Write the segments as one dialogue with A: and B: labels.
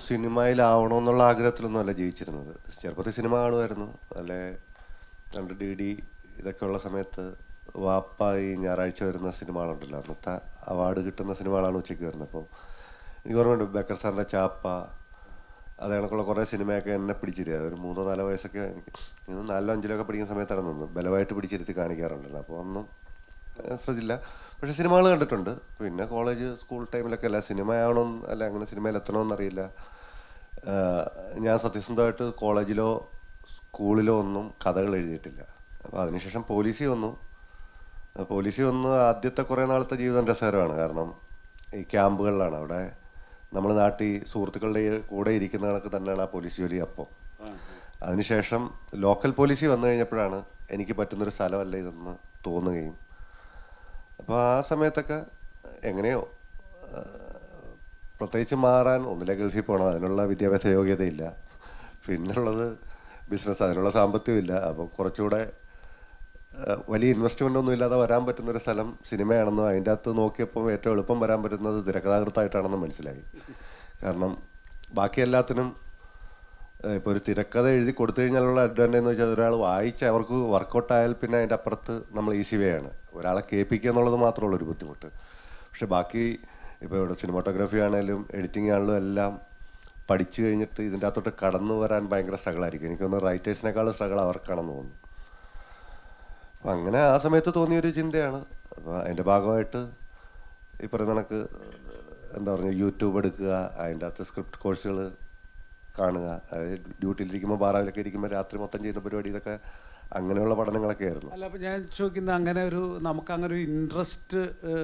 A: സിനിമയിലാവണമെന്നുള്ള ആഗ്രഹത്തിലൊന്നും അല്ല ജീവിച്ചിരുന്നത് ചെറുപ്പത്തിൽ സിനിമ കാണുമായിരുന്നു അല്ലെ രണ്ട് ഡി ഡി ഇതൊക്കെ ഉള്ള സമയത്ത് വാപ്പ ഈ ഞായറാഴ്ച വരുന്ന സിനിമകളുണ്ടല്ലോ അന്നത്തെ അവാർഡ് കിട്ടുന്ന സിനിമകളാണ് ഉച്ചയ്ക്ക് വരുന്നത് അപ്പോൾ എനിക്ക് ഓർമ്മയുണ്ട് ബക്കർ സാറിൻ്റെ ചാപ്പ അത് കണക്കുള്ള കുറേ സിനിമയൊക്കെ എന്നെ പിടിച്ചിരുക ഒരു മൂന്നോ നാലോ വയസ്സൊക്കെ എനിക്ക് ഇന്ന് നാലിലോ അഞ്ചിലോ ഒക്കെ പഠിക്കുന്ന സമയത്താണ് നിന്ന് ബലമായിട്ട് പിടിച്ചിരുത്തി കാണിക്കാറുണ്ടല്ലോ അപ്പോൾ ഒന്നും ഏഹ്, ശ്രദ്ധിച്ചില്ല പക്ഷെ സിനിമകൾ കണ്ടിട്ടുണ്ട് പിന്നെ കോളേജ് സ്കൂൾ ടൈമിലൊക്കെ അല്ല സിനിമയാണോ അല്ല അങ്ങനെ സിനിമയിൽ എത്തണമെന്നറിയില്ല ഏഹ്, ഞാൻ സത്യസന്ധമായിട്ട് കോളേജിലോ സ്കൂളിലോ ഒന്നും കഥകൾ എഴുതിയിട്ടില്ല അപ്പോൾ അതിനുശേഷം പോലീസിൽ വന്നു ആ, പോലീസിൽ വന്ന് ആദ്യത്തെ കുറേ നാളത്തെ ജീവിതം രസകരമാണ് കാരണം ഈ ക്യാമ്പുകളിലാണ് അവിടെ നമ്മൾ നാട്ടിൽ സുഹൃത്തുക്കളുടെ കൂടെ ഇരിക്കുന്ന കണക്ക് തന്നെയാണ് ആ പോലീസ് ജോലി അപ്പം അതിനുശേഷം ലോക്കൽ പോലീസിൽ വന്നു കഴിഞ്ഞപ്പോഴാണ് എനിക്ക് പറ്റുന്നൊരു സ്ഥലമല്ല ഇതെന്ന് തോന്നുകയും അപ്പോൾ ആ സമയത്തൊക്കെ എങ്ങനെയോ ആ, പ്രത്യേകിച്ച് മാറാൻ ഒന്നിലെ ഗൾഫിൽ പോകണം അതിനുള്ള വിദ്യാഭ്യാസ യോഗ്യതയില്ല പിന്നുള്ളത് ബിസിനസ് അതിനുള്ള സാമ്പത്തികമില്ല അപ്പോൾ കുറച്ചുകൂടെ ആ, വലിയ ഇൻവെസ്റ്റ്മെൻ്റ് ഒന്നും ഇല്ലാതെ വരാൻ പറ്റുന്ന ഒരു സ്ഥലം സിനിമയാണെന്നും അതിൻ്റെ അകത്ത് നോക്കിയപ്പോൾ ഏറ്റവും എളുപ്പം വരാൻ പറ്റുന്നത് തിരക്കഥാകൃത്തായിട്ടാണെന്ന് മനസ്സിലായി കാരണം ബാക്കി എല്ലാത്തിനും ഇപ്പോൾ ഒരു തിരക്കഥ എഴുതി കൊടുത്തു കഴിഞ്ഞാലുള്ള അഡ്വാൻറ്റേജ് എന്ന് വെച്ചാൽ ഒരാൾ വായിച്ച് അവർക്ക് വർക്കൗട്ട് ആയാൽ പിന്നെ അതിൻ്റെ അപ്പുറത്ത് നമ്മൾ ഈസി വേ ആണ് ഒരാളെ കേൾപ്പിക്കുക എന്നുള്ളത് മാത്രമുള്ള ഒരു ബുദ്ധിമുട്ട് പക്ഷെ ബാക്കി ഇപ്പോൾ ഇവിടെ സിനിമാട്ടോഗ്രാഫി ആണെങ്കിലും എഡിറ്റിംഗ് ആണെങ്കിലും എല്ലാം പഠിച്ചു കഴിഞ്ഞിട്ട് ഇതിൻ്റെ അകത്തോട്ട് കടന്നു വരാൻ ഭയങ്കര സ്ട്രഗിൾ ആയിരിക്കും എനിക്ക് തോന്നുന്നു റൈറ്റേഴ്സിനേക്കാളും സ്ട്രഗിൾ അവർക്കാണെന്ന് തോന്നുന്നു അപ്പം അങ്ങനെ ആ സമയത്ത് തോന്നിയൊരു ചിന്തയാണ് അപ്പോൾ അതിൻ്റെ ഭാഗമായിട്ട് ഈ പറയുന്ന കണക്ക് എന്താ പറയുക യൂട്യൂബ് എടുക്കുക അതിൻ്റെ അകത്ത് സ്ക്രിപ്റ്റ് കോഴ്സുകൾ കാണുക അതായത് ഡ്യൂട്ടിയിലിരിക്കുമ്പോൾ ബാറാവിലൊക്കെ ഇരിക്കുമ്പോൾ രാത്രി മൊത്തം ചെയ്യുന്ന പരിപാടി ഇതൊക്കെ അങ്ങനെയുള്ള പഠനങ്ങളൊക്കെ ആയിരുന്നു
B: അല്ല അപ്പം ഞാൻ ചോദിക്കുന്ന അങ്ങനെ ഒരു നമുക്ക് അങ്ങനെ ഒരു ഇൻട്രസ്റ്റ്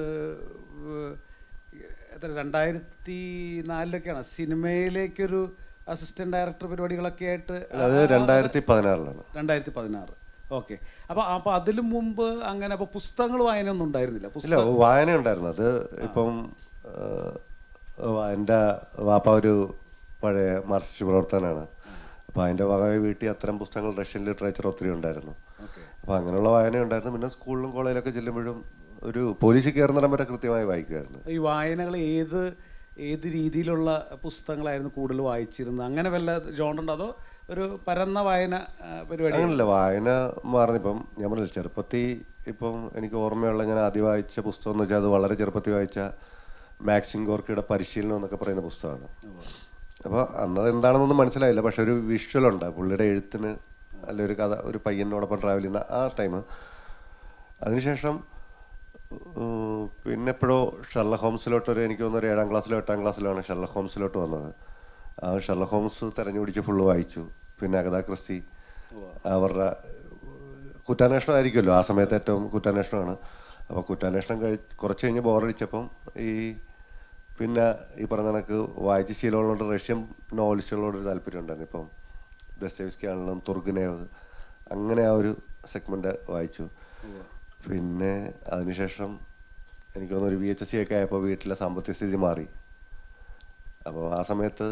B: എത്ര രണ്ടായിരത്തി നാലിലൊക്കെയാണ് സിനിമയിലേക്കൊരു അസിസ്റ്റന്റ് ഡയറക്ടർ പരിപാടികളൊക്കെ ആയിട്ട്
A: അത് രണ്ടായിരത്തി പതിനാറിലാണ്
B: രണ്ടായിരത്തി പതിനാറ് ഓക്കെ അപ്പോൾ അപ്പോൾ അതിനു മുമ്പ് അങ്ങനെ അപ്പോൾ പുസ്തകങ്ങൾ വായനയൊന്നും ഉണ്ടായിരുന്നില്ല
A: ഇല്ല
B: പുസ്തകം
A: വായന ഉണ്ടായിരുന്നു അത് ഇപ്പം എൻ്റെ വാപ്പ ഒരു പഴയ മാർക്സിസ്റ്റ് പ്രവർത്തനാണ് അപ്പോൾ അതിൻ്റെ ഭാഗമായി വീട്ടിൽ അത്തരം പുസ്തകങ്ങൾ റഷ്യൻ ലിറ്ററേച്ചർ ഒത്തിരി ഉണ്ടായിരുന്നു
B: ഓക്കെ
A: അപ്പോൾ അങ്ങനെയുള്ള വായന ഉണ്ടായിരുന്നു പിന്നെ സ്കൂളിലും കോളേജിലൊക്കെ ചെല്ലുമ്പോഴും ഒരു പോലീസിൽ കയറുന്നിടം വരെ കൃത്യമായി വായിക്കുമായിരുന്നു
B: ഈ വായനകൾ ഏത് ഏത് രീതിയിലുള്ള പുസ്തകങ്ങളായിരുന്നു കൂടുതൽ വായിച്ചിരുന്നത് അങ്ങനെ വല്ല ജോണ്ടുണ്ടോ അതോ ഒരു പരന്ന വായന ആ, പരിപാടി
A: അങ്ങനല്ല വായന മാറുന്നിപ്പം ഞാൻ പറഞ്ഞില്ല ചെറുപ്പത്തിൽ ഇപ്പം എനിക്ക് ഓർമ്മയുള്ള ഞാൻ ആദ്യം വായിച്ച പുസ്തകം എന്ന് വെച്ചാൽ അത് വളരെ ചെറുപ്പത്തിൽ വായിച്ച മാക്സിം ഗോർക്കിയുടെ പരിശീലനം എന്നൊക്കെ പറയുന്ന പുസ്തകമാണ് അപ്പോൾ അന്നത് എന്താണെന്നൊന്നും മനസ്സിലായില്ല പക്ഷെ ഒരു വിഷ്വൽ ഉണ്ട് പുള്ളിയുടെ എഴുത്തിന് അല്ല ഒരു കഥ ഒരു പയ്യനോടൊപ്പം ട്രാവൽ ചെയ്യുന്ന ആ ടൈം അതിനുശേഷം ഉം, പിന്നെ എപ്പോഴോ ഷെർല ഹോംസിലോട്ട് ഒരു എനിക്ക് തോന്നുന്നു ഒരു ഏഴാം ക്ലാസ്സിലോ എട്ടാം ക്ലാസ്സിലാണ് ഷെർല ഹോംസിലോട്ട് വന്നത് ആ ഷെർല ഹോംസ് തെരഞ്ഞുപിടിച്ച് ഫുള്ള് വായിച്ചു പിന്നെ അഗത ക്രിസ്റ്റി അവരുടെ കുറ്റാന്വേഷണം ആയിരിക്കുമല്ലോ ആ സമയത്ത് ഏറ്റവും കുറ്റാന്വേഷണമാണ് അപ്പോൾ കുറ്റാന്വേഷണം കഴി കുറച്ച് കഴിഞ്ഞ് ബോറടിച്ചപ്പം ഈ പിന്നെ ഈ പറഞ്ഞ കണക്ക് വായിച്ച ശീലമുള്ളതുകൊണ്ട് റഷ്യൻ നോവലിസ്റ്റുകളോട് ഒരു താല്പര്യം ഉണ്ടായിരുന്നു ഇപ്പം ദസ്തേവിസ്കി ആണെങ്കിലും തുർഗനേവ് അങ്ങനെ ആ ഒരു സെഗ്മെൻ്റ് വായിച്ചു പിന്നെ അതിനുശേഷം എനിക്ക് തോന്നുന്നു ഒരു വി എച്ച് എസ് സി ഒക്കെ ആയപ്പോൾ വീട്ടിലെ സാമ്പത്തിക സ്ഥിതി മാറി അപ്പോൾ ആ സമയത്ത്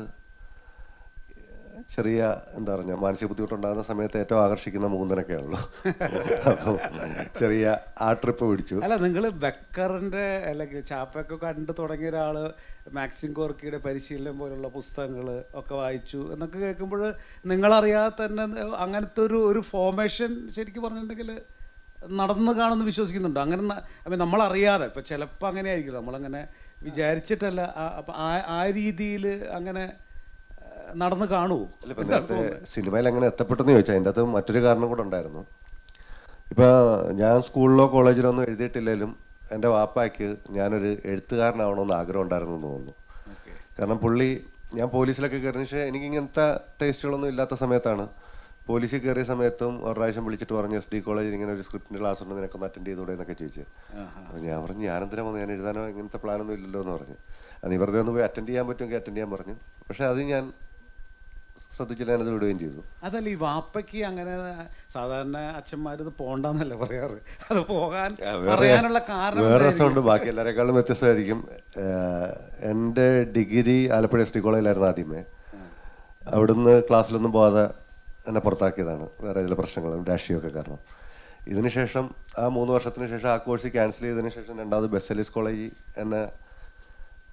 A: ചെറിയ എന്താ പറയുക മാനസിക ബുദ്ധിമുട്ടുണ്ടാകുന്ന സമയത്ത് ഏറ്റവും ആകർഷിക്കുന്ന മൂന്നനൊക്കെയാണല്ലോ അപ്പം ചെറിയ ആ ട്രിപ്പ് പിടിച്ചു
B: അല്ല നിങ്ങൾ ബക്കറിന്റെ അല്ലെങ്കിൽ ചാപ്പയൊക്കെ കണ്ടു തുടങ്ങിയ ഒരാള് മാക്സിം കോർക്കിയുടെ പരിശീലനം പോലുള്ള പുസ്തകങ്ങൾ ഒക്കെ വായിച്ചു എന്നൊക്കെ കേൾക്കുമ്പോൾ നിങ്ങളറിയാതെ തന്നെ അങ്ങനത്തെ ഒരു ഒരു ഫോർമേഷൻ ശരിക്കും പറഞ്ഞിട്ടുണ്ടെങ്കിൽ നടന്നു കാണുമെന്ന് വിശ്വസിക്കുന്നുണ്ടോ അങ്ങനെ ഐ മീൻ നമ്മളറിയാതെ ഇപ്പം ചിലപ്പോൾ അങ്ങനെ ആയിരിക്കും നമ്മളങ്ങനെ വിചാരിച്ചിട്ടല്ല ആ- അപ്പം ആ ആ രീതിയിൽ അങ്ങനെ ആ, നടന്ന് കാണുമോ
A: അല്ല, ഇപ്പൊ നേരത്തെ സിനിമയിൽ എങ്ങനെ എത്തപ്പെട്ടെന്ന് ചോദിച്ചാൽ അതിൻ്റെ അകത്ത് മറ്റൊരു കാരണം കൂടെ ഉണ്ടായിരുന്നു ഇപ്പൊ ഞാൻ സ്കൂളിലോ കോളേജിലോ ഒന്നും എഴുതിയിട്ടില്ലെങ്കിലും എൻ്റെ വാപ്പായ്ക്ക് ഞാനൊരു എഴുത്തുകാരനാവണമെന്ന് ആഗ്രഹം ഉണ്ടായിരുന്നു എന്ന് തോന്നുന്നു
B: ഓക്കെ
A: കാരണം പുള്ളി ഞാൻ പോലീസിലൊക്കെ കയറിയ ശേഷം എനിക്ക് ഇങ്ങനത്തെ ടേസ്റ്റുകളൊന്നും ഇല്ലാത്ത സമയത്താണ് പോലീസിൽ കയറിയ സമയത്തും ഒരു പ്രാവശ്യം വിളിച്ചിട്ട് പറഞ്ഞു എസ് ഡി കോളേജിൽ ഇങ്ങനെ ഒരു സ്ക്രിപ്റ്റിൻ്റെ ക്ലാസ് ഉണ്ട് നിനക്കൊന്ന് അറ്റൻഡ് ചെയ്തുകൂടെ എന്നൊക്കെ ചോദിച്ചു അപ്പോൾ ഞാൻ പറഞ്ഞു ഞാനെന്തിനാ വന്നു ഞാൻ എഴുതാനോ ഇങ്ങനത്തെ പ്ലാനൊന്നും ഇല്ലല്ലോ എന്ന് പറഞ്ഞു അത് നീ വെറുതെ ഒന്ന് പോയി അറ്റൻഡ് ചെയ്യാൻ പറ്റുമെങ്കിൽ അറ്റൻഡ് ചെയ്യാൻ പറഞ്ഞു പക്ഷേ അത് ഞാൻ ശ്രദ്ധിച്ചില്ല ഞാനത് വിടുകയും ചെയ്തു
B: അതല്ല ഈ വാപ്പയ്ക്ക് അങ്ങനെ സാധാരണ അച്ഛന്മാർ ഇത് പോണ്ടെന്നല്ല പറയാറ് അത് പോകാൻ
A: ആ, വേറെ-
B: പറയാനുള്ള കാരണം
A: വേറെ
B: എന്തായിരിക്കും?
A: രസമുണ്ട് ബാക്കി എല്ലാവരെക്കാളും വ്യത്യസ്തമായിരിക്കും ഏഹ് എൻ്റെ ഡിഗ്രി ആലപ്പുഴ എസ് ടി കോളേജിലായിരുന്നു ആദ്യമേ അവിടുന്ന് ക്ലാസ്സിലൊന്നും പോകാതെ എന്നെ പുറത്താക്കിയതാണ് വേറെ ചില പ്രശ്നങ്ങളും രാഷ്ട്രീയമൊക്കെ കാരണം ഇതിനുശേഷം ആ മൂന്ന് വർഷത്തിന് ശേഷം ആ കോഴ്സ് ക്യാൻസൽ ചെയ്തതിന് ശേഷം രണ്ടാമത് ബെസലിസ് കോളേജിൽ എന്നെ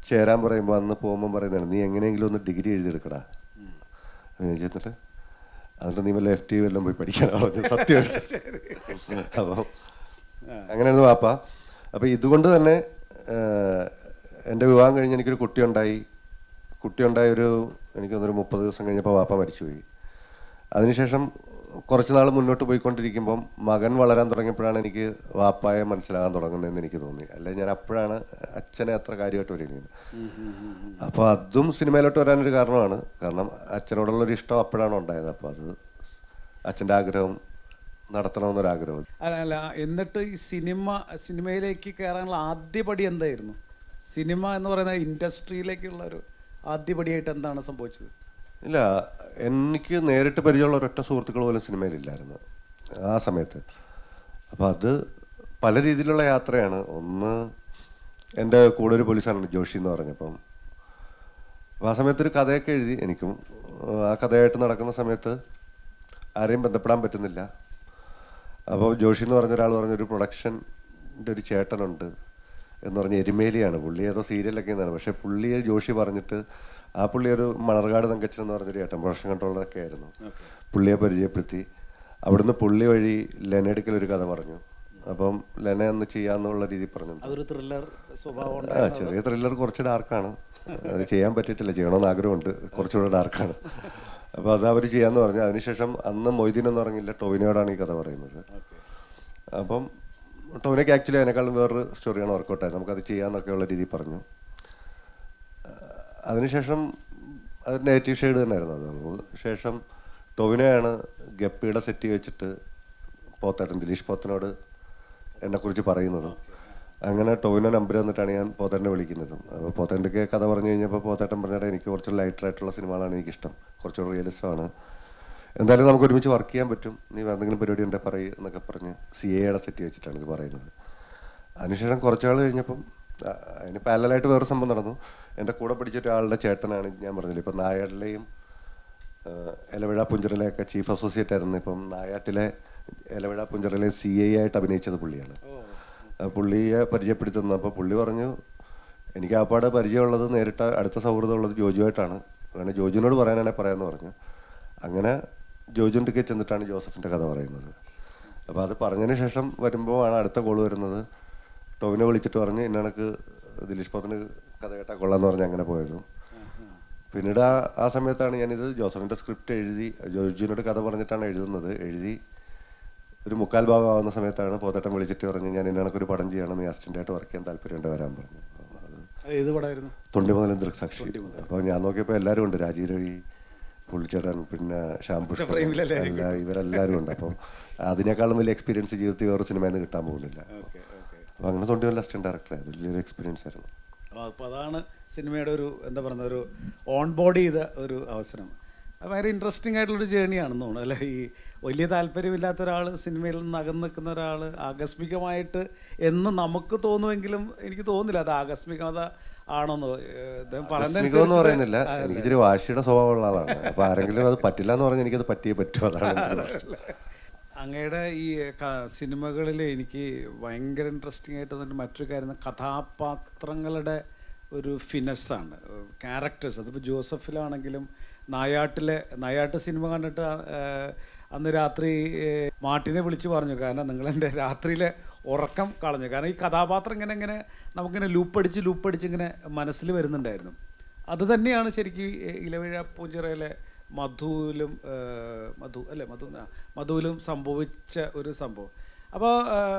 A: ചേരാൻ പറയുമ്പോൾ അന്ന് പോകുമ്പോൾ പറയുന്നതാണ് നീ എങ്ങനെയെങ്കിലും ഒന്ന് ഡിഗ്രി എഴുതിയെടുക്കടാ എന്ന് ചോദിച്ചു, എന്നിട്ട് എന്നിട്ട് നീ വല്ല എഫ് ടി വല്ലതും പോയി പഠിക്കാനാണ് പറഞ്ഞത് സത്യമായിട്ട് അപ്പം അങ്ങനെയായിരുന്നു വാപ്പ അപ്പോൾ ഇതുകൊണ്ട് തന്നെ ഏഹ്, എൻ്റെ വിവാഹം കഴിഞ്ഞ് എനിക്കൊരു കുട്ടിയുണ്ടായി കുട്ടിയുണ്ടായ ഒരു എനിക്ക് തോന്നുന്നു ഒരു മുപ്പത് ദിവസം കഴിഞ്ഞപ്പോൾ വാപ്പ മരിച്ചുപോയി അതിനുശേഷം കുറച്ച് നാൾ മുന്നോട്ട് പോയിക്കൊണ്ടിരിക്കുമ്പം മകൻ വളരാൻ തുടങ്ങിയപ്പോഴാണ് എനിക്ക് വാപ്പായെ മനസ്സിലാകാൻ തുടങ്ങുന്നതെന്ന് എനിക്ക് തോന്നി അല്ലെ ഞാൻ അപ്പോഴാണ് അച്ഛനെ അത്ര കാര്യമായിട്ട് വരുന്നത് അപ്പോൾ അതും സിനിമയിലോട്ട് വരാനൊരു കാരണമാണ് കാരണം അച്ഛനോടുള്ളൊരു ഇഷ്ടം അപ്പോഴാണ് ഉണ്ടായത് അപ്പോൾ അത് അച്ഛൻ്റെ ആഗ്രഹം നടത്തണമെന്നൊരാഗ്രഹം
B: അല്ല അല്ല എന്നിട്ട് ഈ സിനിമ സിനിമയിലേക്ക് കയറാനുള്ള ആദ്യപടി എന്തായിരുന്നു സിനിമ എന്ന് പറയുന്ന ഇൻഡസ്ട്രിയിലേക്കുള്ള ഒരു ആദ്യപടിയായിട്ട് എന്താണ് സംഭവിച്ചത്
A: ഇല്ല എനിക്ക് നേരിട്ട് പരിചയമുള്ള ഒരൊറ്റ സുഹൃത്തുക്കൾ പോലും സിനിമയിലില്ലായിരുന്നു ആ സമയത്ത് അപ്പോൾ അത് പല രീതിയിലുള്ള യാത്രയാണ് ഒന്ന് എൻ്റെ കൂടെ ഒരു പോലീസാണ് ജോഷി എന്ന് പറഞ്ഞപ്പം അപ്പോൾ ആ സമയത്ത് ഒരു കഥയൊക്കെ എഴുതി എനിക്കും ആ കഥയായിട്ട് നടക്കുന്ന സമയത്ത് ആരെയും ബന്ധപ്പെടാൻ പറ്റുന്നില്ല അപ്പോൾ ജോഷി എന്ന് പറഞ്ഞ ഒരാൾ പറഞ്ഞൊരു പ്രൊഡക്ഷൻ്റെ ഒരു ചേട്ടനുണ്ട് എന്ന് പറഞ്ഞ എരുമേലിയാണ് പുള്ളി ഏതോ സീരിയലൊക്കെ എന്നാണ് പക്ഷേ പുള്ളിയെ ജോഷി പറഞ്ഞിട്ട് ആ പുള്ളി ഒരു മണർകാട് തങ്കച്ചൻ എന്ന് പറഞ്ഞൊരു ചേട്ടൻ പ്രൊഡക്ഷൻ കൺട്രോളറൊക്കെ ആയിരുന്നു പുള്ളിയെ പരിചയപ്പെടുത്തി അവിടുന്ന് പുള്ളി വഴി ലെനയെടുക്കൽ ഒരു കഥ പറഞ്ഞു അപ്പം ലെന ഒന്ന് ചെയ്യാന്നുള്ള രീതിയിൽ പറഞ്ഞു
B: അതൊരു ത്രില്ലർ സ്വഭാവം
A: ആ ചെറിയ ത്രില്ലർ കുറച്ച് ഡാർക്കാണ് അത് ചെയ്യാൻ പറ്റിയിട്ടില്ല ചെയ്യണമെന്ന് ആഗ്രഹമുണ്ട് കുറച്ചുകൂടെ ഡാർക്കാണ് അപ്പോൾ അത് അവർ ചെയ്യാന്ന് പറഞ്ഞു അതിനുശേഷം അന്ന് മൊയ്തീൻ എന്ന് പറഞ്ഞില്ല ടോവിനോടാണ് ഈ കഥ പറയുന്നത് അപ്പം ടോവിനോക്ക് ആക്ച്വലി അതിനേക്കാളും വേറൊരു സ്റ്റോറിയാണ് വർക്കൗട്ടായത് നമുക്കത് ചെയ്യാന്നൊക്കെയുള്ള രീതിയിൽ പറഞ്ഞു അതിനുശേഷം അത് നെഗറ്റീവ് ഷെയ്ഡ് തന്നെയായിരുന്നു അത് അപ്പോൾ ശേഷം ടൊവിനോയാണ് ഗപ്പിയുടെ സെറ്റ് വെച്ചിട്ട് പോത്തേട്ടൻ ദിലീഷ് പോത്തനോട് എന്നെക്കുറിച്ച് പറയുന്നതും അങ്ങനെ ടൊവിനോ നമ്പർ തന്നിട്ടാണ് ഞാൻ പോത്തേട്ടനെ വിളിക്കുന്നതും അപ്പോൾ പോത്തേട്ടൻ്റെ കഥ പറഞ്ഞു കഴിഞ്ഞപ്പോൾ പോത്തേട്ടൻ പറഞ്ഞാൽ എനിക്ക് കുറച്ച് ലൈറ്റർ ആയിട്ടുള്ള സിനിമകളാണ് എനിക്കിഷ്ടം കുറച്ചുകൂടെ റിയലിസ്റ്റമാണ് എന്തായാലും നമുക്ക് ഒരുമിച്ച് വർക്ക് ചെയ്യാൻ പറ്റും നീ എന്തെങ്കിലും പരിപാടി ഉണ്ടെങ്കിൽ പറയും എന്നൊക്കെ പറഞ്ഞ് സി എയുടെ സെറ്റ് വെച്ചിട്ടാണ് ഇത് പറയുന്നത് അതിനുശേഷം കുറച്ച് നാൾ കഴിഞ്ഞപ്പം ആ, അതിന് പാരലായിട്ട് വേറെ സംഭവം നടന്നു എൻ്റെ കൂടെ പഠിച്ച ഒരാളുടെ ചേട്ടനാണ് ഞാൻ പറഞ്ഞില്ല ഇപ്പം നായാട്ടിലെയും ആ, എലവിഴ പുഞ്ചറിലെയൊക്കെ ചീഫ് അസോസിയേറ്റ് ആയിരുന്നു ഇപ്പം നായാട്ടിലെ എലവിഴ പുഞ്ചറിലെ സി ഐ ആയിട്ട് അഭിനയിച്ചത് പുള്ളിയാണ് ആ, പുള്ളിയെ പരിചയപ്പെടുത്തുന്നു അപ്പോൾ പുള്ളി പറഞ്ഞു എനിക്ക് ആ പാട് പരിചയമുള്ളത് നേരിട്ട് അടുത്ത സൗഹൃദമുള്ളത് ജോജുവായിട്ടാണ് വേണേൽ ജോജുവിനോട് പറയാനാണെങ്കിൽ പറയാമെന്ന് പറഞ്ഞു അങ്ങനെ ജോജുൻ്റെ ചെന്നിട്ടാണ് ജോസഫിൻ്റെ കഥ പറയുന്നത് അപ്പോൾ അത് പറഞ്ഞതിന് ശേഷം വരുമ്പോൾ ആണ് അടുത്ത കോൾ വരുന്നത് ടോവിനെ വിളിച്ചിട്ട് പറഞ്ഞ് ഇന്ന കണക്ക് ദിലീഷ് പോത്തിന് കഥ കേട്ടാൽ കൊള്ളാന്ന് പറഞ്ഞ് അങ്ങനെ പോയതും പിന്നീട് ആ ആ സമയത്താണ് ഞാനിത് ജോസഫിൻ്റെ സ്ക്രിപ്റ്റ് എഴുതി ജോജുവിനോട് കഥ പറഞ്ഞിട്ടാണ് എഴുതുന്നത് എഴുതി ഒരു മുക്കാൽ ഭാഗമാകുന്ന സമയത്താണ് പോത്തേട്ടൻ വിളിച്ചിട്ട് പറഞ്ഞ് ഞാൻ ഇന്ന കണക്കൊരു പടം ചെയ്യണം നീ അസിസ്റ്റൻ്റായിട്ട് വർക്ക് ചെയ്യാൻ താല്പര്യമുണ്ട് വരാൻ പറഞ്ഞു അപ്പോൾ അത്
B: അത് ഏത് പടമായിരുന്നു
A: തൊണ്ടി മുതൽ ദൃക്സാക്ഷി അപ്പോൾ ഞാൻ നോക്കിയപ്പോൾ എല്ലാവരും ഉണ്ട് രാജീവ് രവി പുള്ളിച്ചേട്ടൻ പിന്നെ ശ്യാം പുഷ്പ
B: ഫ്രെയിമിലല്ലേ
A: എല്ലാ ഇവരെല്ലാവരും ഉണ്ട് അപ്പം അതിനേക്കാളും വലിയ എക്സ്പീരിയൻസ് ജീവിതത്തിൽ വേറെ സിനിമയിൽ നിന്ന് കിട്ടാൻ പോകുന്നില്ല
B: ഓക്കെ ഓക്കെ
A: അപ്പോൾ അങ്ങനെ തൊണ്ടി മുതൽ അസിസ്റ്റന്റ് ഡയറക്ടറായിരുന്നു വലിയൊരു എക്സ്പീരിയൻസ് ആയിരുന്നു
B: അപ്പോൾ അതാണ് സിനിമയുടെ ഒരു എന്താ പറയുക ഒരു ഓൺ ബോർഡ് ചെയ്ത ഒരു അവസരം അത് ഭയങ്കര ഇൻട്രസ്റ്റിംഗ് ആയിട്ടുള്ളൊരു ജേണിയാണെന്ന് തോന്നുന്നു അല്ലെ ഈ വലിയ താല്പര്യമില്ലാത്ത ഒരാൾ സിനിമയിൽ നിന്ന് അകന്ന് നിൽക്കുന്ന ഒരാൾ ആകസ്മികമായിട്ട് എന്ന് നമുക്ക് തോന്നുമെങ്കിലും എനിക്ക് തോന്നുന്നില്ല അത് ആകസ്മികത ആണെന്ന് ഏഹ് അദ്ദേഹം
A: ആകസ്മികം എന്ന് പറയുന്നില്ല
B: പറയുന്നതനുസരിച്ച്
A: എനിക്ക് ഇച്ചിരി വാശിയുടെ സ്വഭാവമുള്ള ആളാണ് അപ്പോൾ ആരെങ്കിലും അത് പറ്റില്ല എന്ന് പറഞ്ഞാൽ എനിക്കത് പറ്റിയേ പറ്റൂ അതാണ് എൻ്റെ പ്രശ്നം.
B: അങ്ങയുടെ ഈ സിനിമകളിൽ എനിക്ക് ഭയങ്കര ഇൻട്രസ്റ്റിംഗ് ആയിട്ട് തോന്നിയ മറ്റൊരു കാര്യം കഥാപാത്രങ്ങളുടെ ഒരു ഫിനസ്സാണ് ക്യാരക്ടേഴ്സ് അതിപ്പോൾ ജോസഫിലാണെങ്കിലും നായാട്ടിലെ നായാട്ട് സിനിമ കണ്ടിട്ട് ആ, ഏഹ്, അന്ന് രാത്രി ഏഹ്, മാട്ടിനെ വിളിച്ച് പറഞ്ഞു കാരണം നിങ്ങളെൻ്റെ രാത്രിയിലെ ഉറക്കം കളഞ്ഞു കാരണം ഈ കഥാപാത്രം ഇങ്ങനെ ഇങ്ങനെ നമുക്കിങ്ങനെ ലൂപ്പടിച്ച് ലൂപ്പടിച്ച് ഇങ്ങനെ മനസ്സിൽ വരുന്നുണ്ടായിരുന്നു അത് തന്നെയാണ് ശരിക്കും ഈ ഇലവിഴ പൂഞ്ചിറയിലെ മധുവിലും ഏഹ്, മധു അല്ലേ മധു ആ, മധുവിലും സംഭവിച്ച ഒരു സംഭവം അപ്പോൾ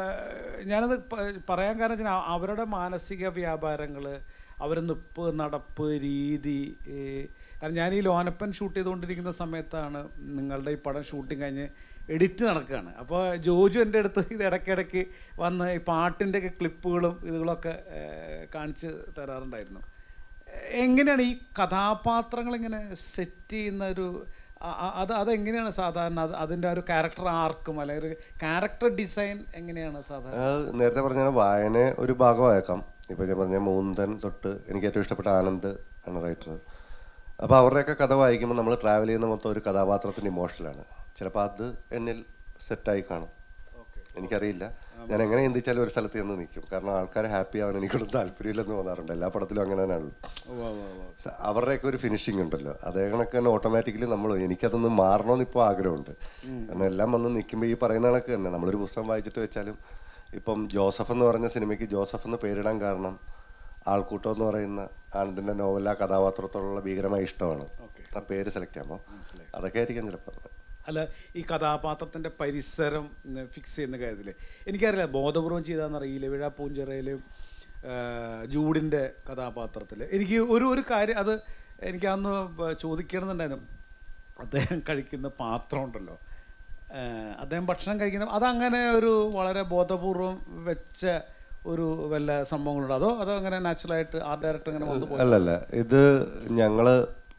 B: ഞാനത് പ- പറയാൻ കാരണം വെച്ചാൽ അ- അവരുടെ മാനസിക വ്യാപാരങ്ങൾ അവരുടെ നിപ്പ് നടപ്പ് രീതി ഈ കാരണം ഞാൻ ഈ ലോനപ്പൻ ഷൂട്ട് ചെയ്തുകൊണ്ടിരിക്കുന്ന സമയത്താണ് നിങ്ങളുടെ ഈ പടം ഷൂട്ടിങ് കഴിഞ്ഞ് എഡിറ്റ് നടക്കുകയാണ് അപ്പോൾ ജോജു എൻ്റെ അടുത്ത് ഇത് ഇടയ്ക്കിടയ്ക്ക് വന്ന് ഈ പാട്ടിൻ്റെയൊക്കെ ക്ലിപ്പുകളും ഇതുകളൊക്കെ ഏഹ്, കാണിച്ച് തരാറുണ്ടായിരുന്നു എങ്ങനെയാണ് ഈ കഥാപാത്രങ്ങൾ ഇങ്ങനെ സെറ്റ് ചെയ്യുന്ന ഒരു അ- അ- അത് അതെങ്ങനെയാണ് സാധാരണ അത് അതിൻ്റെ ആ ഒരു ക്യാരക്ടർ ആർക്കും അല്ലെങ്കിൽ ഒരു ക്യാരക്ടർ ഡിസൈൻ എങ്ങനെയാണ് സാധാരണ
A: അത് നേരത്തെ പറഞ്ഞ വായന ഒരു ഭാഗമായേക്കാം ഇപ്പൊ ഞാൻ പറഞ്ഞ മൂന്തൻ തൊട്ട് എനിക്ക് ഏറ്റവും ഇഷ്ടപ്പെട്ട ആനന്ദ് ആണ് റൈറ്റർ അപ്പോൾ അവരുടെയൊക്കെ കഥ വായിക്കുമ്പോൾ നമ്മൾ ട്രാവൽ ചെയ്യുന്ന മൊത്തം ഒരു കഥാപാത്രത്തിൻ്റെ ഇമോഷനിലാണ് ചിലപ്പോൾ അത് എന്നിൽ സെറ്റായി കാണും എനിക്കറിയില്ല ഞാൻ എങ്ങനെ ചിന്തിച്ചാലും ഒരു സ്ഥലത്ത് ചെന്ന് നിൽക്കും കാരണം ആൾക്കാർ ഹാപ്പി ആവാൻ എനിക്കൊന്നും താല്പര്യമില്ലെന്ന് തോന്നാറുണ്ട് എല്ലാ പടത്തിലും അങ്ങനെ തന്നെയാണല്ലോ
B: ഉവ്വ് ഉവ്വ് ഉവ്വ്.
A: സ- അവരുടെയൊക്കെ ഒരു ഫിനിഷിംഗ് ഉണ്ടല്ലോ അതേ കണക്ക് തന്നെ ഓട്ടോമാറ്റിക്കലി നമ്മൾ എനിക്കതൊന്ന് മാറണമെന്ന് ഇപ്പോൾ ആഗ്രഹമുണ്ട് കാരണം എല്ലാം വന്ന് നിൽക്കുമ്പോൾ ഈ പറയുന്ന കണക്ക് തന്നെ നമ്മളൊരു പുസ്തകം വായിച്ചിട്ട് വെച്ചാലും ഇപ്പം ജോസഫ് എന്ന് പറഞ്ഞ സിനിമയ്ക്ക് ജോസഫ് എന്ന് പേരിടാൻ കാരണം ആൾക്കൂട്ടം എന്ന് പറയുന്ന ആനന്ദിൻ്റെ നോവൽ ആ കഥാപാത്രത്തോടുള്ള ഭീകരമായ ഇഷ്ടമാണ്
B: Okay.
A: ആ പേര് സെലക്ട് ചെയ്യുമ്പോൾ അതൊക്കെ ആയിരിക്കും ചിലപ്പോൾ
B: അല്ല ഈ കഥാപാത്രത്തിൻ്റെ പരിസരം ഫിക്സ് ചെയ്യുന്ന കാര്യത്തിൽ എനിക്കറിയില്ല ബോധപൂർവം ചെയ്താന്നറിയില്ല വിഴ പൂഞ്ചിറയിൽ ജൂഡിൻ്റെ കഥാപാത്രത്തിൽ എനിക്ക് ഒരു ഒരു കാര്യം അത് എനിക്കന്ന് ചോദിക്കണമെന്നുണ്ടായിരുന്നു അദ്ദേഹം കഴിക്കുന്ന പാത്രം ഉണ്ടല്ലോ ആ, അദ്ദേഹം ഭക്ഷണം കഴിക്കുന്ന അതങ്ങനെ ഒരു വളരെ ബോധപൂർവം വെച്ച ഒരു വല്ല സംഭവങ്ങളുണ്ടോ അതോ അതോ അങ്ങനെ നാച്ചുറലായിട്ട് ആർട്ട് ഡയറക്ടർ അങ്ങനെ വന്നു പോയി
A: അല്ലല്ല ഇത് ഞങ്ങള്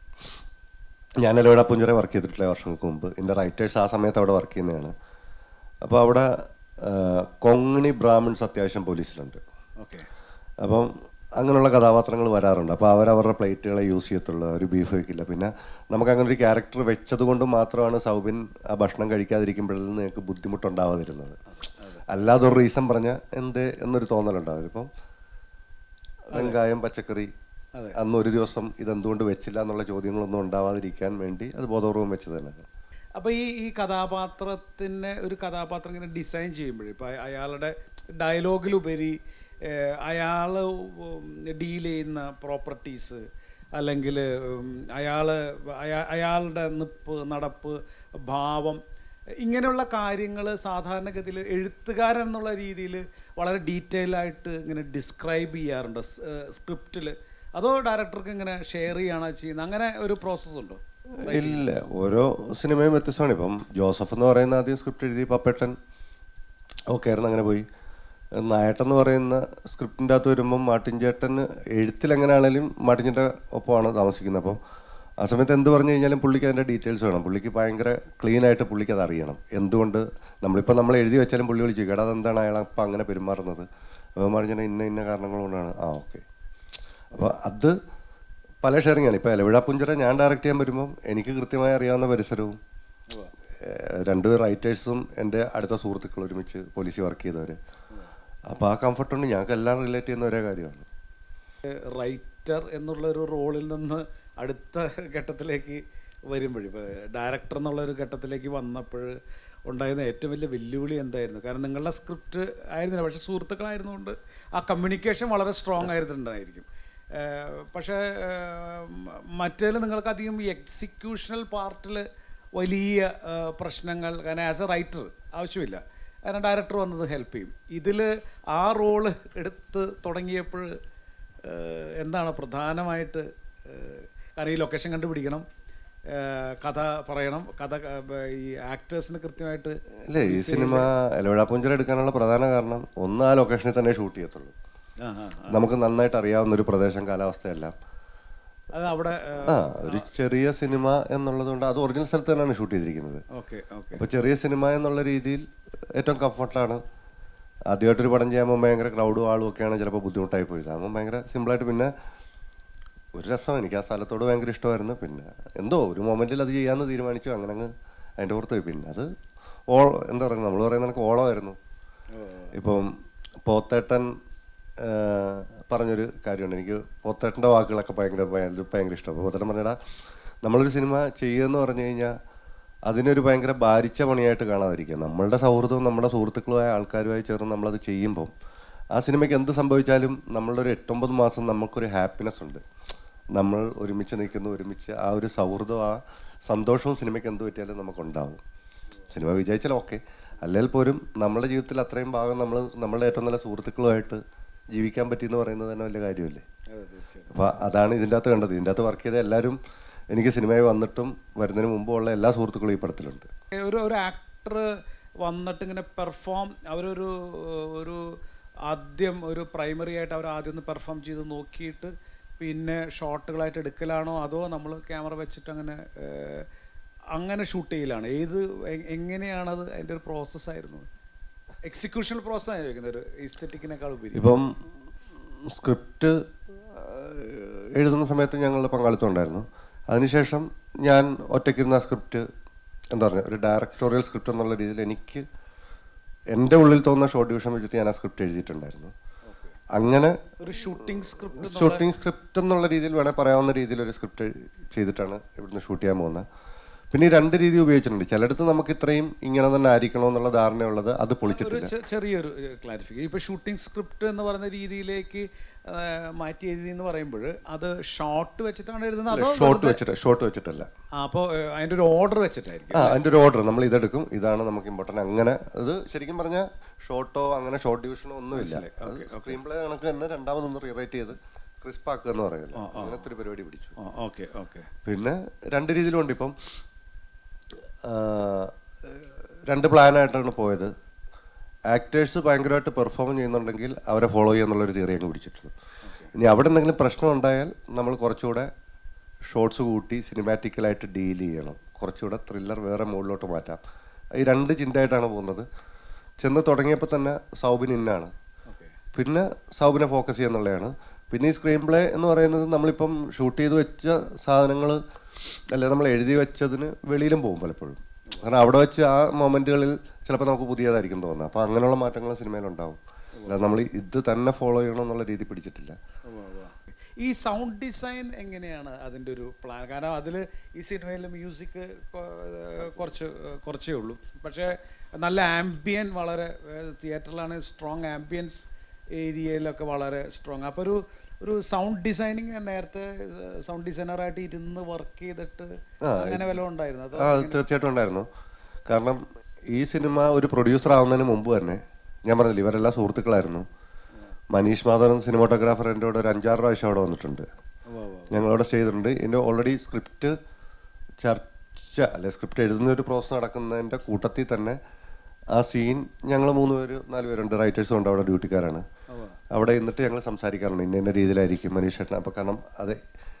A: ഞാനല്ല ഇവിടെ പുഞ്ചിറ വർക്ക് ചെയ്തിട്ടില്ല വർഷങ്ങൾക്ക് മുമ്പ് എൻ്റെ റൈറ്റേഴ്സ് ആ സമയത്ത് അവിടെ വർക്ക് ചെയ്യുന്നതാണ് അപ്പോൾ അവിടെ ആ, കൊങ്ങിണി ബ്രാഹ്മിൺസ് അത്യാവശ്യം പോലീസിലുണ്ട്
B: ഓക്കെ
A: അപ്പം അങ്ങനെയുള്ള കഥാപാത്രങ്ങൾ വരാറുണ്ട് അപ്പോൾ അവരവരുടെ പ്ലേറ്റുകളെ യൂസ് ചെയ്യത്തുള്ളൂ അവർ ബീഫ് വയ്ക്കില്ല പിന്നെ നമുക്ക് അങ്ങനെ ഒരു ക്യാരക്ടർ വെച്ചത് കൊണ്ട് മാത്രമാണ് സൗബിൻ ആ ഭക്ഷണം കഴിക്കാതിരിക്കുമ്പോഴിൽ നിന്ന് നിങ്ങൾക്ക് ബുദ്ധിമുട്ടുണ്ടാവാതിരുന്നത് അല്ലാതെ ഒരു റീസൺ പറഞ്ഞാൽ എന്ത് എന്നൊരു തോന്നലുണ്ടാവും ഇപ്പം വെങ്കായം പച്ചക്കറി
B: അതെ.
A: അന്ന് ഒരു ദിവസം ഇതെന്തുകൊണ്ട് വെച്ചില്ല എന്നുള്ള ചോദ്യങ്ങളൊന്നും ഉണ്ടാവാതിരിക്കാൻ വേണ്ടി അത് ബോധപൂർവം വെച്ചത് തന്നെയാണ്
B: അപ്പോൾ ഈ ഈ കഥാപാത്രത്തിനെ ഒരു കഥാപാത്രം ഇങ്ങനെ ഡിസൈൻ ചെയ്യുമ്പോഴേ ഇപ്പോൾ അയാളുടെ ഡയലോഗിലുപരി അയാൾ ഡീൽ ചെയ്യുന്ന പ്രോപ്പർട്ടീസ് അല്ലെങ്കിൽ അയാൾ അയാളുടെ നിപ്പ് നടപ്പ് ഭാവം ഇങ്ങനെയുള്ള കാര്യങ്ങൾ സാധാരണഗതിയിൽ എഴുത്തുകാരൻ എന്നുള്ള രീതിയിൽ വളരെ ഡീറ്റെയിൽ ആയിട്ട് ഇങ്ങനെ ഡിസ്ക്രൈബ് ചെയ്യാറുണ്ട് സ്ക്രിപ്റ്റിൽ അതോ ഡയറക്ടർക്ക് ഇങ്ങനെ ഷെയർ ചെയ്യുകയാണോ ചെയ്യുന്നത് അങ്ങനെ ഒരു പ്രോസസ്സ് ഉണ്ടോ
A: ഇല്ല ഓരോ സിനിമയും വ്യത്യസ്തമാണ് ഇപ്പം ജോസഫ് എന്ന് പറയുന്ന ആദ്യം സ്ക്രിപ്റ്റ് എഴുതി പപ്പേട്ടൻ ഓക്കെ ആയിരുന്നു അങ്ങനെ പോയി നായട്ടൻ എന്ന് പറയുന്ന സ്ക്രിപ്റ്റിൻ്റെ അകത്ത് വരുമ്പം മാട്ടിൻ ചേട്ടന് എഴുത്തിൽ എങ്ങനെയാണെങ്കിലും മാട്ടിൻ ചേട്ടൻ ഒപ്പമാണ് താമസിക്കുന്നത് അപ്പോൾ ആ സമയത്ത് എന്ത് പറഞ്ഞു കഴിഞ്ഞാലും പുള്ളിക്ക് അതിൻ്റെ ഡീറ്റെയിൽസ് വേണം പുള്ളിക്ക് ഭയങ്കര ക്ലീൻ ആയിട്ട് പുള്ളിക്ക് അത് അറിയണം എന്തുകൊണ്ട് നമ്മളിപ്പോൾ നമ്മൾ എഴുതി വെച്ചാലും പുള്ളി വിളിച്ചു കേടാ അതെന്താണ് അയാൾ അപ്പം അങ്ങനെ പെരുമാറുന്നത് അപ്പോൾ പറഞ്ഞാൽ ഇന്ന ഇന്ന കാരണങ്ങൾ കൊണ്ടാണ് ആ ഓക്കെ അപ്പോൾ അത് പല ഷെയറിംഗ് ആണ് ഇപ്പോൾ എലവിഴ പുഞ്ചിറ ഞാൻ ഡയറക്റ്റ് ചെയ്യാൻ വരുമ്പം എനിക്ക് കൃത്യമായി അറിയാവുന്ന പരിസരവും ഏഹ് രണ്ട് റൈറ്റേഴ്സും എൻ്റെ അടുത്ത സുഹൃത്തുക്കൾ ഒരുമിച്ച് പോലീസിൽ വർക്ക് ചെയ്തവർ അപ്പോൾ ആ കംഫർട്ടുണ്ട് ഞങ്ങൾക്ക് എല്ലാം റിലേറ്റ് ചെയ്യുന്ന ഒരേ കാര്യമാണ്
B: റൈറ്റർ എന്നുള്ള ഒരു റോളിൽ നിന്ന് അടുത്ത ഘട്ടത്തിലേക്ക് വരുമ്പോഴേ ഇപ്പോൾ ഡയറക്ടർ എന്നുള്ള ഒരു ഘട്ടത്തിലേക്ക് വന്നപ്പോൾ ഉണ്ടായിരുന്ന ഏറ്റവും വലിയ വെല്ലുവിളി എന്തായിരുന്നു കാരണം നിങ്ങളുടെ സ്ക്രിപ്റ്റ് ആയിരുന്നില്ല പക്ഷേ സുഹൃത്തുക്കളായിരുന്നുകൊണ്ട് ആ കമ്മ്യൂണിക്കേഷൻ വളരെ സ്ട്രോങ് ആയിരുന്നുണ്ടായിരിക്കും ഏഹ് പക്ഷേ മറ്റേതിൽ നിങ്ങൾക്ക് അധികം ഈ എക്സിക്യൂഷണൽ പാർട്ടിൽ വലിയ ഏഹ് പ്രശ്നങ്ങൾ കാരണം ആസ് എ റൈറ്റർ ആവശ്യമില്ല കാരണം ഡയറക്ടർ വന്നത് ഹെൽപ്പ് ചെയ്യും ഇതിൽ ആ റോള് എടുത്ത് തുടങ്ങിയപ്പോൾ ഏഹ് എന്താണ് പ്രധാനമായിട്ട് ഏഹ് കാരണം ഈ ലൊക്കേഷൻ കണ്ടുപിടിക്കണം ഏഹ് കഥ പറയണം കഥ ക- ഈ ആക്ടേഴ്സിന് കൃത്യമായിട്ട്
A: അല്ലേ ഈ സിനിമ എലവിഴ പുഞ്ചിറ എടുക്കാനുള്ള പ്രധാന കാരണം ഒന്ന് ആ ലൊക്കേഷനിൽ തന്നെ ഷൂട്ട് ചെയ്യത്തുള്ളൂ
B: ആ ആ
A: നമുക്ക് നന്നായിട്ട് അറിയാവുന്ന ഒരു പ്രദേശം കാലാവസ്ഥയെല്ലാം
B: അത് അവിടെ
A: ആ ഒരു ചെറിയ സിനിമ എന്നുള്ളത് കൊണ്ട് അത് ഒറിജിനൽ സ്ഥലത്ത് തന്നെയാണ് ഷൂട്ട് ചെയ്തിരിക്കുന്നത്
B: ഓക്കെ ഓക്കെ
A: അപ്പോൾ ചെറിയ സിനിമ എന്നുള്ള രീതിയിൽ ഏറ്റവും കംഫർട്ടാണ് ആദ്യമായിട്ടൊരു പടം ചെയ്യുമ്പോൾ ഭയങ്കര ക്രൗഡും ആളും ഒക്കെയാണ് ചിലപ്പോൾ ബുദ്ധിമുട്ടായി പോയത് ആകുമ്പോൾ ഭയങ്കര സിമ്പിളായിട്ട് പിന്നെ ഒരു രസം എനിക്ക് ആ സ്ഥലത്തോട് ഭയങ്കര ഇഷ്ടമായിരുന്നു പിന്നെ എന്തോ ഒരു മൊമെൻറ്റിൽ അത് ചെയ്യാമെന്ന് തീരുമാനിച്ചു അങ്ങനെ അങ്ങ് അതിൻ്റെ പുറത്ത് പോയി പിന്നെ അത് ഓ എന്താ പറയുക നമ്മൾ പറയുന്ന കണക്ക് ഓളമായിരുന്നു ഇപ്പം പോത്തേട്ടൻ ആ, പറഞ്ഞൊരു കാര്യമുണ്ട് എനിക്ക് പോത്തേട്ടൻ്റെ വാക്കുകളൊക്കെ ഭയങ്കര ഭയങ്കര ഭയങ്കര ഇഷ്ടം അപ്പോൾ പോത്തേട്ടൻ പറഞ്ഞാ നമ്മളൊരു സിനിമ ചെയ്യുമെന്ന് പറഞ്ഞു കഴിഞ്ഞാൽ അതിനൊരു ഭയങ്കര ഭാരിച്ച പണിയായിട്ട് കാണാതിരിക്കുക നമ്മളുടെ സൗഹൃദവും നമ്മുടെ സുഹൃത്തുക്കളുമായ ആൾക്കാരുമായി ചേർന്ന് നമ്മളത് ചെയ്യുമ്പം ആ സിനിമയ്ക്ക് എന്ത് സംഭവിച്ചാലും നമ്മളുടെ ഒരു എട്ടൊമ്പത് മാസം നമുക്കൊരു ഹാപ്പിനെസ് ഉണ്ട് നമ്മൾ ഒരുമിച്ച് നിൽക്കുന്നു ഒരുമിച്ച് ആ ഒരു സൗഹൃദം ആ സന്തോഷവും സിനിമയ്ക്ക് എന്ത് പറ്റിയാലും നമുക്കുണ്ടാവും സിനിമ വിജയിച്ചാൽ ഓക്കെ അല്ലെങ്കിൽ പോലും നമ്മുടെ ജീവിതത്തിൽ അത്രയും ഭാഗം നമ്മൾ നമ്മളുടെ ഏറ്റവും നല്ല സുഹൃത്തുക്കളുമായിട്ട് ജീവിക്കാൻ പറ്റിയെന്ന് പറയുന്നത് തന്നെ വലിയ കാര്യമല്ലേ
B: അതെ തീർച്ചയായും
A: അപ്പോൾ അതാണ് ഇതിൻ്റെ അകത്ത് കണ്ടത് ഇതിൻ്റെ അകത്ത് വർക്ക് ചെയ്ത എല്ലാവരും എനിക്ക് സിനിമയിൽ വന്നിട്ടും വരുന്നതിന് മുമ്പുള്ള എല്ലാ സുഹൃത്തുക്കളും ഈ പടത്തിലുണ്ട്
B: ഒരു ഒരു ആക്ടർ വന്നിട്ട് ഇങ്ങനെ പെർഫോം അവരൊരു ഒരു ആദ്യം ഒരു പ്രൈമറി ആയിട്ട് അവർ ആദ്യം ഒന്ന് പെർഫോം ചെയ്ത് നോക്കിയിട്ട് പിന്നെ ഷോട്ടുകളായിട്ട് എടുക്കലാണോ അതോ നമ്മൾ ക്യാമറ വെച്ചിട്ട് അങ്ങനെ ഏഹ്, അങ്ങനെ ഷൂട്ട് ചെയ്യലാണ് ഏത് എ- എങ്ങനെയാണത് അതിൻ്റെ ഒരു പ്രോസസ്സായിരുന്നു എക്സിക്യൂഷൻ പ്രോസസ്സാണ് ചോദിക്കുന്നത് ഒരു ഇസ്തറ്റിക്കിനേക്കാൾ ഉപരി
A: ഇപ്പം സ്ക്രിപ്റ്റ് എഴുതുന്ന സമയത്ത് ഞങ്ങളുടെ പങ്കാളിത്തം ഉണ്ടായിരുന്നു അതിനുശേഷം ഞാൻ ഒറ്റയ്ക്കിരുന്ന സ്ക്രിപ്റ്റ് എന്താ പറയുക ഒരു ഡയറക്ടോറിയൽ സ്ക്രിപ്റ്റ് എന്നുള്ള രീതിയിൽ എനിക്ക് എൻ്റെ ഉള്ളിൽ തോന്നുന്ന ഷോർട്ട് ഡിവിഷൻ വെച്ചിട്ട് ഞാൻ ആ സ്ക്രിപ്റ്റ് എഴുതിയിട്ടുണ്ടായിരുന്നു അങ്ങനെ
B: ഒരു ഷൂട്ടിംഗ് സ്ക്രിപ്റ്റ്
A: ഷൂട്ടിംഗ് സ്ക്രിപ്റ്റ് എന്നുള്ള രീതിയിൽ വേണേൽ പറയാവുന്ന രീതിയിൽ ഒരു സ്ക്രിപ്റ്റ് ചെയ്തിട്ടാണ് ഇവിടുന്ന് ഷൂട്ട് ചെയ്യാൻ പോകുന്നത് പിന്നെ ഈ രണ്ട് രീതി ഉപയോഗിച്ചിട്ടുണ്ട് ചിലയിടത്ത് നമുക്ക് ഇത്രയും ഇങ്ങനെ തന്നെ ആയിരിക്കണോ എന്നുള്ള ധാരണയുള്ളത് അത്
B: ഒരു
A: പൊളിച്ചിട്ടില്ല
B: ചെ- ചെറിയൊരു ക്ലാരിഫിക്കേഷൻ ഇപ്പൊ ഷൂട്ടിംഗ് സ്ക്രിപ്റ്റ് എന്ന് പറയുന്ന രീതിയിലേക്ക് ആ, മാറ്റി എഴുതി എന്ന് പറയുമ്പോൾ അത് ഷോർട്ട് വെച്ചിട്ടാണ് എഴുതുന്നത് അതോ
A: ഷോർട്ട് വെച്ചിട്ട് ഷോർട്ട് വെച്ചിട്ടല്ല
B: അപ്പോൾ അതിന്റെ ഒരു ഓർഡർ വെച്ചിട്ടായിരിക്കും
A: ആ അതിൻ്റെ ഒരു ഓർഡർ നമ്മൾ ഇതെടുക്കും ഇതാണ് നമുക്ക് ഇമ്പോർട്ടൻ്റ് അങ്ങനെ അത് ശരിക്കും പറഞ്ഞാൽ ഷോർട്ടോ അങ്ങനെ ഷോർട്ട് ഡിവിഷനോ ഒന്നുമില്ല സ്ക്രീൻ പ്ലേ കണക്ക് തന്നെ രണ്ടാമതൊന്ന് റീറൈറ്റ് ചെയ്ത് ക്രിസ്പ് ആക്കുക എന്ന് പറയുമല്ലോ അങ്ങനത്തെ ഒരു പരിപാടി പിടിച്ചു
B: ഓക്കെ ഓക്കെ
A: പിന്നെ രണ്ട് രീതിയിലുണ്ട് ഇപ്പം ആ, രണ്ട് പ്ലാനായിട്ടാണ് പോയത് ആക്ടേഴ്സ് ഭയങ്കരമായിട്ട് പെർഫോം ചെയ്യുന്നുണ്ടെങ്കിൽ അവരെ ഫോളോ ചെയ്യുക എന്നുള്ളൊരു തിയറി അങ്ങ് പിടിച്ചിട്ടുണ്ട് ഇനി അവിടെ എന്തെങ്കിലും പ്രശ്നം ഉണ്ടായാൽ നമ്മൾ കുറച്ചുകൂടെ ഷോർട്സ് കൂട്ടി സിനിമാറ്റിക്കലായിട്ട് ഡീൽ ചെയ്യണം കുറച്ചുകൂടെ ത്രില്ലർ വേറെ മുകളിലോട്ട് മാറ്റാം ഈ രണ്ട് ചിന്തയായിട്ടാണ് പോകുന്നത് ചെന്ന് തുടങ്ങിയപ്പോൾ തന്നെ സൗബിൻ ഇന്നാണ്
B: ഓക്കെ
A: പിന്നെ സൗബിനെ ഫോക്കസ് ചെയ്യുന്നുള്ളതാണ് പിന്നെ ഈ സ്ക്രീൻ പ്ലേ എന്ന് പറയുന്നത് നമ്മളിപ്പം ഷൂട്ട് ചെയ്ത് വെച്ച സാധനങ്ങൾ അല്ലെ നമ്മൾ എഴുതി വെച്ചതിന് വെളിയിലും പോകും പലപ്പോഴും കാരണം അവിടെ വെച്ച് ആ മൊമെന്റുകളിൽ ചിലപ്പോൾ നമുക്ക് പുതിയതായിരിക്കും തോന്നുന്നത് അപ്പോൾ അങ്ങനെയുള്ള മാറ്റങ്ങൾ സിനിമയിലുണ്ടാവും അല്ലാതെ നമ്മൾ ഇത് തന്നെ ഫോളോ ചെയ്യണം എന്നുള്ള രീതി പിടിച്ചിട്ടില്ല
B: ഈ സൗണ്ട് ഡിസൈൻ എങ്ങനെയാണ് അതിൻ്റെ ഒരു പ്ലാൻ കാരണം അതിൽ ഈ സിനിമയിൽ മ്യൂസിക് കുറച്ച് കുറച്ചേ ഉള്ളൂ പക്ഷേ നല്ല ആംബിയൻ വളരെ തിയേറ്ററിലാണ് സ്ട്രോങ് ആംബിയൻസ് ഏരിയയിലൊക്കെ വളരെ സ്ട്രോങ് അപ്പോൾ ഒരു ഒരു സൗണ്ട് ഡിസൈനിങ് നേരത്തെ സൗണ്ട് ഡിസൈനറായിട്ട് ഇരുന്ന് വർക്ക് ചെയ്തിട്ട് അങ്ങനെ വല്ലതും ഉണ്ടായിരുന്നു അതോ
A: ആ അത് തീർച്ചയായിട്ടും ഉണ്ടായിരുന്നു കാരണം ഈ സിനിമ ഒരു പ്രൊഡ്യൂസർ ആവുന്നതിന് മുമ്പ് തന്നെ ഞാൻ പറഞ്ഞില്ല ഇവരെല്ലാം സുഹൃത്തുക്കളായിരുന്നു മനീഷ് മാധവൻ സിനിമാറ്റോഗ്രാഫർ എൻ്റെ കൂടെ ഒരു അഞ്ചാറ് പ്രാവശ്യം അവിടെ വന്നിട്ടുണ്ട് ഞങ്ങളവിടെ സ്റ്റേ ചെയ്തിട്ടുണ്ട് ഇതിൻ്റെ ഓൾറെഡി സ്ക്രിപ്റ്റ് ചർച്ച അല്ലെ സ്ക്രിപ്റ്റ് എഴുതുന്ന ഒരു പ്രോസസ്സ് നടക്കുന്നതിൻ്റെ കൂട്ടത്തിൽ തന്നെ ആ സീൻ ഞങ്ങൾ മൂന്ന് പേര് നാല് പേരുണ്ട് റൈറ്റേഴ്സും ഉണ്ട് അവിടെ ഡ്യൂട്ടിക്കാരാണ് അവിടെ എന്നിട്ട് ഞങ്ങൾ സംസാരിക്കാറുണ്ട് ഇന്ന ഇന്ന രീതിയിലായിരിക്കും മനീഷ് ചേട്ടൻ അപ്പോൾ കാരണം അത്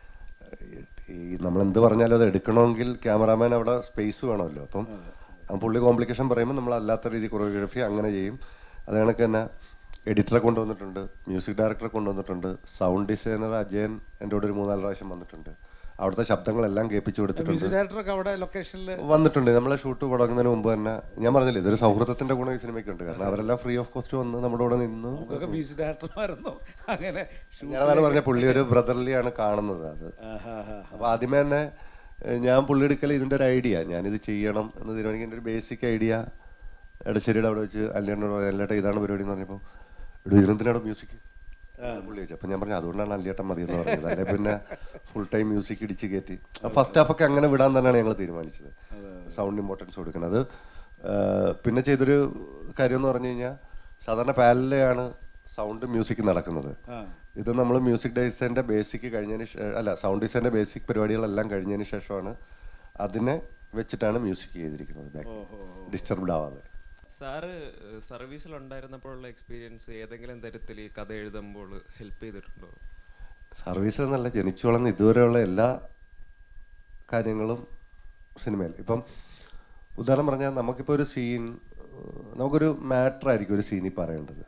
A: ഈ നമ്മൾ എന്ത് പറഞ്ഞാലും അത് എടുക്കണമെങ്കിൽ ക്യാമറാമാൻ അവിടെ സ്പേസ് വേണമല്ലോ അപ്പം ആ പുള്ളി കോംപ്ലിക്കേഷൻ പറയുമ്പോൾ നമ്മൾ അല്ലാത്ത രീതി കൊറിയോഗ്രാഫി അങ്ങനെ ചെയ്യും അത് കണക്ക് തന്നെ എഡിറ്ററെ കൊണ്ടുവന്നിട്ടുണ്ട് മ്യൂസിക് ഡയറക്ടറെ കൊണ്ടുവന്നിട്ടുണ്ട് സൗണ്ട് ഡിസൈനർ അജയൻ എൻ്റെ കൂടെ ഒരു മൂന്നാല് പ്രാവശ്യം വന്നിട്ടുണ്ട് അവിടുത്തെ ശബ്ദങ്ങളെല്ലാം കേൾപ്പിച്ചു കൊടുത്തിട്ടുണ്ട്
B: മ്യൂസിക് ഡയറക്ടറൊക്കെ അവിടെ ലൊക്കേഷനിൽ
A: വന്നിട്ടുണ്ട് നമ്മളെ ഷൂട്ട് തുടങ്ങുന്നതിന് മുമ്പ് തന്നെ ഞാൻ പറഞ്ഞില്ലേ ഇതൊരു സൗഹൃദത്തിന്റെ ഗുണം ഈ സിനിമയ്ക്കുണ്ട് കാരണം അവരെല്ലാം ഫ്രീ ഓഫ് കോസ്റ്റ് വന്ന് നമ്മുടെ കൂടെ നിന്ന്
B: നമുക്കൊക്കെ മ്യൂസിക് ഡയറക്ടർമായിരുന്നു അങ്ങനെ shoot-
A: ഞാനതാണ് പറഞ്ഞ പുള്ളി ഒരു ബ്രദർലി ആണ് കാണുന്നത് അത്
B: ആഹാ, ആഹാ.
A: അപ്പൊ ആദ്യമേ തന്നെ ഏഹ്, ഞാൻ പുള്ളി എടുക്കൽ ഇതിന്റെ ഒരു ഐഡിയ ഞാനിത് ചെയ്യണം എന്ന് തീരുമാനിക്കുന്ന ഒരു ബേസിക് ഐഡിയ എടശ്ശേരിയുടെ അവിടെ വെച്ച് അല്ലേട്ടനോട് പറഞ്ഞു, അല്ലേട്ടാ ഇതാണ് പരിപാടി എന്ന് പറഞ്ഞപ്പോൾ ഇവിടെ ഇതിനെന്തിനാണ് മ്യൂസിക് പുള്ളി ചോദിച്ചു അപ്പൊ ഞാൻ പറഞ്ഞു അതുകൊണ്ടാണ് അല്ലേട്ടൻ മതി എന്ന് പറഞ്ഞത് അല്ലെ പിന്നെ ഫുൾ ടൈം മ്യൂസിക് ഇടിച്ച് കയറ്റി ഫസ്റ്റ് ഹാഫ് ഒക്കെ അങ്ങനെ വിടാൻ തന്നെയാണ് ഞങ്ങൾ തീരുമാനിച്ചത് സൗണ്ട് ഇമ്പോർട്ടൻസ് കൊടുക്കുന്നത് അത് ഏഹ്, പിന്നെ ചെയ്തൊരു കാര്യം എന്ന് പറഞ്ഞു കഴിഞ്ഞാൽ സാധാരണ പാനലിലാണ് സൗണ്ട് മ്യൂസിക് നടക്കുന്നത്
B: ആ.
A: ഇത് നമ്മൾ മ്യൂസിക് ഡിസൈൻ്റെ ബേസിക് കഴിഞ്ഞതിന് ശേ- അല്ല സൗണ്ട് ഡിസൈൻ്റെ ബേസിക് പരിപാടികളെല്ലാം കഴിഞ്ഞതിന് ശേഷമാണ് അതിനെ വെച്ചിട്ടാണ് മ്യൂസിക് ചെയ്തിരിക്കുന്നത് ഡിസ്റ്റർബ്ഡ് ആവാതെ
C: സാറ് സർവീസിലുണ്ടായിരുന്നപ്പോഴുള്ള എക്സ്പീരിയൻസ് ഏതെങ്കിലും തരത്തിൽ ഈ കഥ എഴുതുമ്പോൾ ഹെൽപ്പ് ചെയ്തിട്ടുണ്ടോ
A: സർവീസ് എന്നല്ല ജനിച്ചു വളർന്ന ഇതുവരെയുള്ള എല്ലാ കാര്യങ്ങളും സിനിമയിൽ ഇപ്പം ഉദാഹരണം പറഞ്ഞാൽ നമുക്കിപ്പോൾ ഒരു സീൻ നമുക്കൊരു മാറ്റർ ആയിരിക്കും ഒരു സീനിൽ പറയേണ്ടത്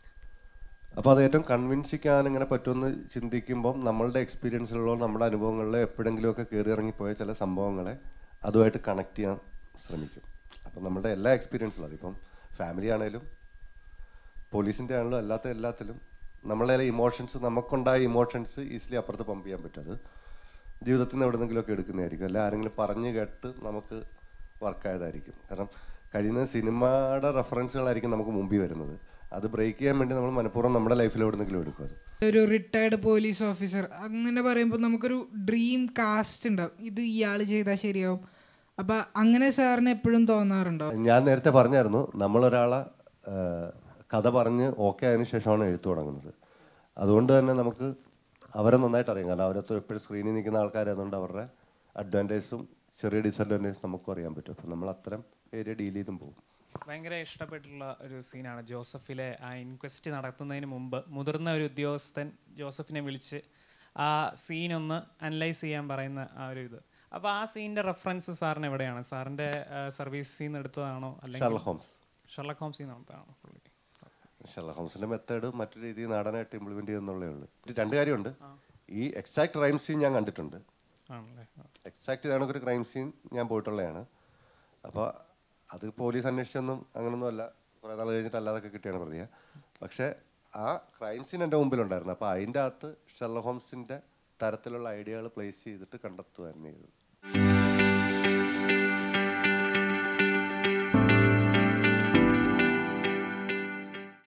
A: അപ്പോൾ അത് ഏറ്റവും കൺവിൻസിക്കാൻ ഇങ്ങനെ പറ്റുമെന്ന് ചിന്തിക്കുമ്പം നമ്മളുടെ എക്സ്പീരിയൻസിലോ നമ്മുടെ അനുഭവങ്ങളിലോ എപ്പോഴെങ്കിലുമൊക്കെ കയറി ഇറങ്ങിപ്പോയ ചില സംഭവങ്ങളെ അതുമായിട്ട് കണക്ട് ചെയ്യാൻ ശ്രമിക്കും അപ്പം നമ്മുടെ എല്ലാ എക്സ്പീരിയൻസിലും അതിപ്പം ഫാമിലി ആണേലും പോലീസിൻ്റെ ആണെങ്കിലും അല്ലാത്ത എല്ലാത്തിലും നമ്മളെ ഇമോഷൻസ് നമുക്കുണ്ടായ ഇമോഷൻസ് ഈസിലി അപ്പുറത്ത് പമ്പ് ചെയ്യാൻ പറ്റും അത് ജീവിതത്തിൽ നിന്ന് എവിടെന്നെങ്കിലുമൊക്കെ എടുക്കുന്നതായിരിക്കും അല്ല ആരെങ്കിലും പറഞ്ഞു കേട്ട് നമുക്ക് വർക്കായതായിരിക്കും കാരണം കഴിയുന്ന സിനിമയുടെ റെഫറൻസുകളായിരിക്കും നമുക്ക് മുമ്പിൽ വരുന്നത് അത് ബ്രേക്ക് ചെയ്യാൻ വേണ്ടി നമ്മൾ മനഃപൂർവ്വം നമ്മുടെ ലൈഫിൽ എവിടെന്നെങ്കിലും എടുക്കും അത്
D: ഒരു റിട്ടയർഡ് പോലീസ് ഓഫീസർ അങ്ങനെ പറയുമ്പോൾ നമുക്കൊരു ഡ്രീം കാസ്റ്റ് ഉണ്ടാവും ഇത് ഇയാൾ ചെയ്താൽ ശരിയാവും അപ്പം അങ്ങനെ സാറിന് എപ്പോഴും തോന്നാറുണ്ടോ
A: ഞാൻ നേരത്തെ പറഞ്ഞായിരുന്നു നമ്മളൊരാളെ ആ, കഥ പറഞ്ഞ് ഓക്കെ ആയതിനു ശേഷമാണ് എഴുത്ത് തുടങ്ങുന്നത് അതുകൊണ്ട് തന്നെ നമുക്ക് അവരെ നന്നായിട്ട് അറിയാം കാരണം അവരത്ത് എപ്പോഴും സ്ക്രീനിൽ നിൽക്കുന്ന ആൾക്കാരായതുകൊണ്ട് അവരുടെ അഡ്വാൻറ്റേജും ചെറിയ ഡിസഡ്വാൻറ്റേജും നമുക്കും അറിയാൻ പറ്റും അപ്പം നമ്മൾ അത്തരം ഏരിയ ഡീൽ ചെയ്തും പോകും
E: ഭയങ്കര ഇഷ്ടപ്പെട്ടുള്ള ഒരു സീനാണ് ജോസഫിലെ ആ ഇൻക്വസ്റ്റ് നടത്തുന്നതിന് മുമ്പ് മുതിർന്ന ഒരു ഉദ്യോഗസ്ഥൻ ജോസഫിനെ വിളിച്ച് ആ സീൻ ഒന്ന് അനലൈസ് ചെയ്യാൻ പറയുന്ന ആ ഒരു ഇത് അപ്പോൾ ആ സീനിന്റെ റെഫറൻസ് സാറിന് എവിടെയാണ് സാറിന്റെ സർവീസിൽ നിന്ന് എടുത്തതാണോ അല്ലെങ്കിൽ
A: ഷെർലക് ഹോംസ്
E: ഷെർലക് ഹോംസിൽ നിന്ന് എടുത്തതാണോ പുള്ളി
A: ഷെർലക് ഹോംസിന്റെ മെത്തേഡ് മറ്റു രീതിയിൽ നാടനായിട്ട് ഇംപ്ലിമെന്റ് ചെയ്യുന്നുള്ളേ ഉള്ളൂ ഇത് രണ്ട് കാര്യമുണ്ട് ഈ എക്സാക്ട് റൈം സീൻ ഞാൻ കണ്ടിട്ടുണ്ട്
E: ആണല്ലേ ആ.
A: എക്സാക്ട് ഇതാണ് ഒരു ക്രൈം സീൻ ഞാൻ പോയിട്ടുള്ളതാണ് അപ്പോൾ അത് പോലീസ് അന്വേഷിച്ചൊന്നും അങ്ങനൊന്നും അല്ല കുറേ കുറേ നാൾ കഴിഞ്ഞിട്ട് അല്ലാതൊക്കെ കിട്ടിയാണ് പ്രതിയ പക്ഷേ ആ ക്രൈം സീൻ എൻ്റെ മുമ്പിലുണ്ടായിരുന്നു അപ്പോൾ അതിൻ്റെ അകത്ത് ഷെർല ഹോംസിൻ്റെ തരത്തിലുള്ള ഐഡിയകൾ പ്ലേസ് ചെയ്തിട്ട് കണ്ടെത്തുക തന്നെ ചെയ്തത്